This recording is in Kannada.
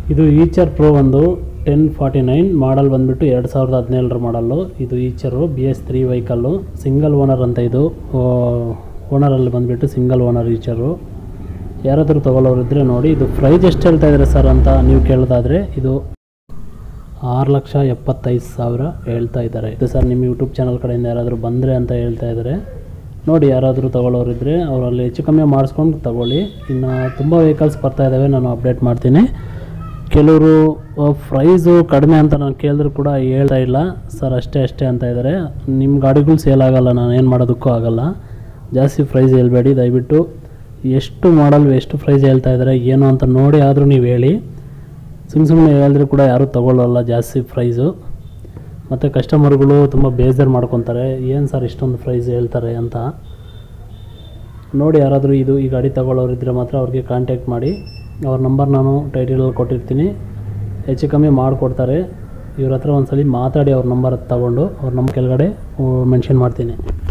ಇದು ಈಚರ್ ಪ್ರೋ ಒಂದು ಟೆನ್ ಫಾರ್ಟಿ ನೈನ್ ಮಾಡಲ್ ಬಂದುಬಿಟ್ಟು ಎರಡು ಸಾವಿರದ ಹದಿನೇಳರ ಮಾಡಲ್ಲು ಇದು Eicher B S three vehicle single owner ಅಂತ ಇದು ಓನರಲ್ಲಿ ಬಂದುಬಿಟ್ಟು ಸಿಂಗಲ್ ಓನರ್ ಈಚರು ಯಾರಾದರೂ ತೊಗೊಳ್ಳೋರಿದ್ದರೆ ನೋಡಿ ಇದು ಪ್ರೈಸ್ ಎಷ್ಟು ಹೇಳ್ತಾ ಇದ್ದಾರೆ ಸರ್ ಅಂತ ನೀವು ಕೇಳೋದಾದರೆ ಇದು ಆರು ಲಕ್ಷ ಎಪ್ಪತ್ತೈದು ಸಾವಿರ ಹೇಳ್ತಾ ಇದ್ದಾರೆ ಇದು ಸರ್ ನಿಮ್ಮ ಯೂಟ್ಯೂಬ್ ಚಾನಲ್ ಕಡೆಯಿಂದ ಯಾರಾದರೂ ಬಂದರೆ ಅಂತ ಹೇಳ್ತಾ ಇದ್ದಾರೆ ನೋಡಿ ಯಾರಾದರೂ ತೊಗೊಳ್ಳೋರಿದ್ದರೆ ಅವರಲ್ಲಿ ಹೆಚ್ಚು ಕಮ್ಮಿ ಮಾಡಿಸ್ಕೊಂಡು ತಗೊಳ್ಳಿ ಇನ್ನು ತುಂಬ ವೆಹಿಕಲ್ಸ್ ಬರ್ತಾ ಇದ್ದಾವೆ ನಾನು ಅಪ್ಡೇಟ್ ಮಾಡ್ತೀನಿ ಕೆಲವರು ಪ್ರೈಸು ಕಡಿಮೆ ಅಂತ ನಾನು ಕೇಳಿದ್ರು ಕೂಡ ಹೇಳ್ತಾ ಇಲ್ಲ ಸರ್ ಅಷ್ಟೇ ಅಷ್ಟೇ ಅಂತ ಇದ್ದಾರೆ ನಿಮ್ಮ ಗಾಡಿಗಳು ಸೇಲ್ ಆಗಲ್ಲ ನಾನು ಏನು ಮಾಡೋದಕ್ಕೂ ಆಗಲ್ಲ ಜಾಸ್ತಿ ಪ್ರೈಸ್ ಹೇಳ್ಬೇಡಿ ದಯವಿಟ್ಟು ಎಷ್ಟು ಮಾಡಲ್ ಎಷ್ಟು ಪ್ರೈಸ್ ಹೇಳ್ತಾ ಇದ್ದಾರೆ ಏನು ಅಂತ ನೋಡಿ ಆದರೂ ನೀವು ಹೇಳಿ ಸುಮ್ಮ ಸುಮ್ಮನೆ ಹೇಳಿದ್ರೆ ಕೂಡ ಯಾರೂ ತೊಗೊಳ್ಳಲ್ಲ ಜಾಸ್ತಿ ಪ್ರೈಸು ಮತ್ತು ಕಸ್ಟಮರ್ಗಳು ತುಂಬ ಬೇಜಾರು ಮಾಡ್ಕೊತಾರೆ ಏನು ಸರ್ ಇಷ್ಟೊಂದು ಪ್ರೈಸ್ ಹೇಳ್ತಾರೆ ಅಂತ ನೋಡಿ ಯಾರಾದರೂ ಇದು ಈ ಗಾಡಿ ತಗೊಳ್ಳೋರಿದ್ದರೆ ಮಾತ್ರ ಅವ್ರಿಗೆ ಕಾಂಟ್ಯಾಕ್ಟ್ ಮಾಡಿ ಅವ್ರ ನಂಬರ್ ನಾನು ಟೈಟಲಲ್ಲಿ ಕೊಟ್ಟಿರ್ತೀನಿ ಹೆಚ್ಚು ಕಮ್ಮಿ ಮಾಡಿಕೊಡ್ತಾರೆ ಇವ್ರ ಹತ್ರ ಒಂದ್ಸಲಿ ಮಾತಾಡಿ ಅವ್ರ ನಂಬರ್ ತಗೊಂಡು ಅವ್ರ ನಮ್ಮ ಕೆಳಗಡೆ ಮೆನ್ಷನ್ ಮಾಡ್ತೀನಿ